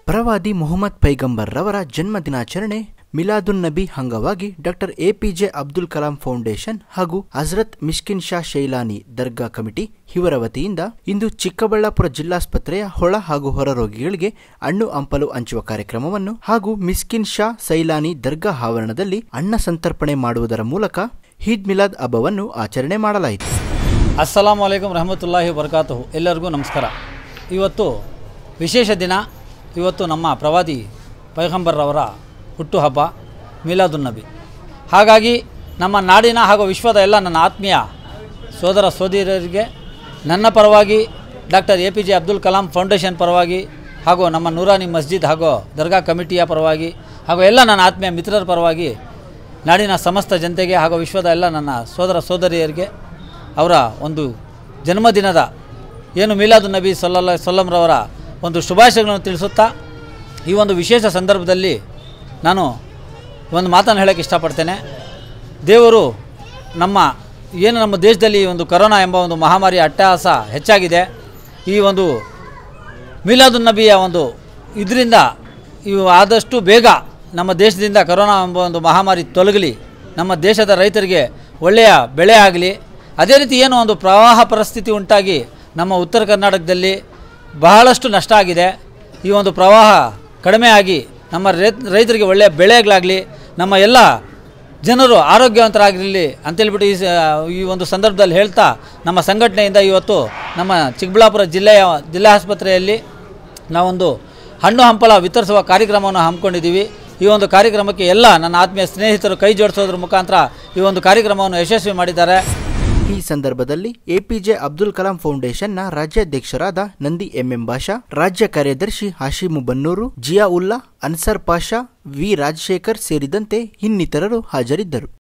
ಪ್ರವಾದಿ ಮೊಹಮ್ಮದ್ ಪೈಗಂಬರ್ ರವರ ಜನ್ಮ ದಿನಾಚರಣೆ ಮಿಲಾದುನ್ ನಬಿ ಅಂಗವಾಗಿ doctor APJ Abdul Kalam foundation ಹಾಗೂ ಹಜರತ್ ಮಿಸ್ಕಿನ್ ಶಾ ಶೈಲಾನಿ ದರ್ಗಾ ಕಮಿಟಿ ಇವರ ವತಿಯಿಂದ ಇಂದು ಚಿಕ್ಕಬಳ್ಳಾಪುರ ಜಿಲ್ಲಾಸ್ಪತ್ರೆಯ ಹೊಳ ಹಾಗೂ ಹೊರ ರೋಗಿಗಳಿಗೆ ಹಣ್ಣು ಹಂಪಲು ಹಂಚುವ ಕಾರ್ಯಕ್ರಮವನ್ನು ಹಾಗೂ ಮಿಸ್ಕಿನ್ ಶಾ ಸೈಲಾನಿ ದರ್ಗಾ ಆವರಣದಲ್ಲಿ ಅನ್ನ ಸಂತರ್ಪಣೆ ಮಾಡುವುದರ ಮೂಲಕ ಈದ್ ಮಿಲಾದ್ ಹಬ್ಬವನ್ನು ಆಚರಣೆ ಮಾಡಲಾಯಿತು ಅಸ್ಸಲಾಂ ವಲೈಕಮ್ ರಹಮತುಲ್ಲಾಹಿ ವರ್ಕಾತು ಎಲ್ಲರಿಗೂ ನಮಸ್ಕಾರ ಇವತ್ತು ವಿಶೇಷ ದಿನ ಇವತ್ತು ನಮ್ಮ ಪ್ರವಾದಿ ಪೈಗಂಬರ್ರವರ ಹುಟ್ಟುಹಬ್ಬ ಮೀಲಾದುನ್ನಬಿ ಹಾಗಾಗಿ ನಮ್ಮ ನಾಡಿನ ಹಾಗೂ ವಿಶ್ವದ ಎಲ್ಲ ನನ್ನ ಆತ್ಮೀಯ ಸೋದರ ಸೋದರಿಯರಿಗೆ ನನ್ನ ಪರವಾಗಿ doctor A P J Abdul Kalam foundation ಪರವಾಗಿ ಹಾಗೂ ನಮ್ಮ ನೂರಾನಿ ಮಸ್ಜಿದ್ ಹಾಗೂ ದರ್ಗಾ ಕಮಿಟಿಯ ಪರವಾಗಿ ಹಾಗೂ ಎಲ್ಲ ನನ್ನ ಆತ್ಮೀಯ ಮಿತ್ರರ ಪರವಾಗಿ ನಾಡಿನ ಸಮಸ್ತ ಜನತೆಗೆ ಹಾಗೂ ವಿಶ್ವದ ಎಲ್ಲ ನನ್ನ ಸೋದರ ಸೋದರಿಯರಿಗೆ ಅವರ ಒಂದು ಜನ್ಮದಿನದ ಏನು ಮೀಲಾದು ನಬಿ ಸಲ್ಲಲ್ಲ ಸಲ್ಲಂರವರ ಒಂದು ಶುಭಾಶಯಗಳನ್ನು ತಿಳಿಸುತ್ತಾ ಈ ಒಂದು ವಿಶೇಷ ಸಂದರ್ಭದಲ್ಲಿ ನಾನು ಒಂದು ಮಾತನ್ನು ಹೇಳೋಕ್ಕೆ ಇಷ್ಟಪಡ್ತೇನೆ ದೇವರು ನಮ್ಮ ಏನು ನಮ್ಮ ದೇಶದಲ್ಲಿ ಈ ಒಂದು ಕರೋನಾ ಎಂಬ ಒಂದು ಮಹಾಮಾರಿ ಅಟ್ಟಹಾಸ ಹೆಚ್ಚಾಗಿದೆ ಈ ಒಂದು ಮೀಲಾದುನ್ನಬಿಯ ಒಂದು ಇದರಿಂದ ಇವು ಆದಷ್ಟು ಬೇಗ ನಮ್ಮ ದೇಶದಿಂದ ಕರೋನಾ ಎಂಬ ಒಂದು ಮಹಾಮಾರಿ ತೊಲಗಲಿ ನಮ್ಮ ದೇಶದ ರೈತರಿಗೆ ಒಳ್ಳೆಯ ಬೆಳೆ ಆಗಲಿ ಅದೇ ರೀತಿ ಏನು ಒಂದು ಪ್ರವಾಹ ಪರಿಸ್ಥಿತಿ ಉಂಟಾಗಿ ನಮ್ಮ ಉತ್ತರ ಕರ್ನಾಟಕದಲ್ಲಿ ಬಹಳಷ್ಟು ನಷ್ಟ ಆಗಿದೆ ಈ ಒಂದು ಪ್ರವಾಹ ಕಡಿಮೆ ಆಗಿ ನಮ್ಮ ರೈತ ರೈತರಿಗೆ ಒಳ್ಳೆಯ ಬೆಳೆಗಳಾಗಲಿ ನಮ್ಮ ಎಲ್ಲ ಜನರು ಆರೋಗ್ಯವಂತರಾಗಿರಲಿ ಅಂತೇಳ್ಬಿಟ್ಟು ಈ ಸ- ಈ ಒಂದು ಸಂದರ್ಭದಲ್ಲಿ ಹೇಳ್ತಾ ನಮ್ಮ ಸಂಘಟನೆಯಿಂದ ಇವತ್ತು ನಮ್ಮ ಚಿಕ್ಕಬಳ್ಳಾಪುರ ಜಿಲ್ಲೆಯ ಜಿಲ್ಲಾ ಆಸ್ಪತ್ರೆಯಲ್ಲಿ ನಾವೊಂದು ಹಣ್ಣು ಹಂಪಲ ವಿತರಿಸುವ ಕಾರ್ಯಕ್ರಮವನ್ನು ಹಮ್ಮಿಕೊಂಡಿದ್ದೀವಿ ಈ ಒಂದು ಕಾರ್ಯಕ್ರಮಕ್ಕೆ ಎಲ್ಲ ನನ್ನ ಆತ್ಮೀಯ ಸ್ನೇಹಿತರು ಕೈ ಜೋಡಿಸೋದ್ರ ಮುಖಾಂತರ ಈ ಒಂದು ಕಾರ್ಯಕ್ರಮವನ್ನು ಯಶಸ್ವಿ ಮಾಡಿದ್ದಾರೆ ಈ ಸಂದರ್ಭದಲ್ಲಿ ಎಪಿಜೆ ಅಬ್ದುಲ್ ಕಲಾಂ ಫೌಂಡೇಶನ್ನ ರಾಜ್ಯಾಧ್ಯಕ್ಷರಾದ ನಂದಿ ಎಂಎಂ ಬಾಷಾ ರಾಜ್ಯ ಕಾರ್ಯದರ್ಶಿ ಹಾಶಿಮು ಬನ್ನೂರು ಜಿಯಾ ಉಲ್ಲಾ ಅನ್ಸರ್ ಪಾಷಾ ವಿ ರಾಜಶೇಖರ್ ಸೇರಿದಂತೆ ಇನ್ನಿತರರು ಹಾಜರಿದ್ದರು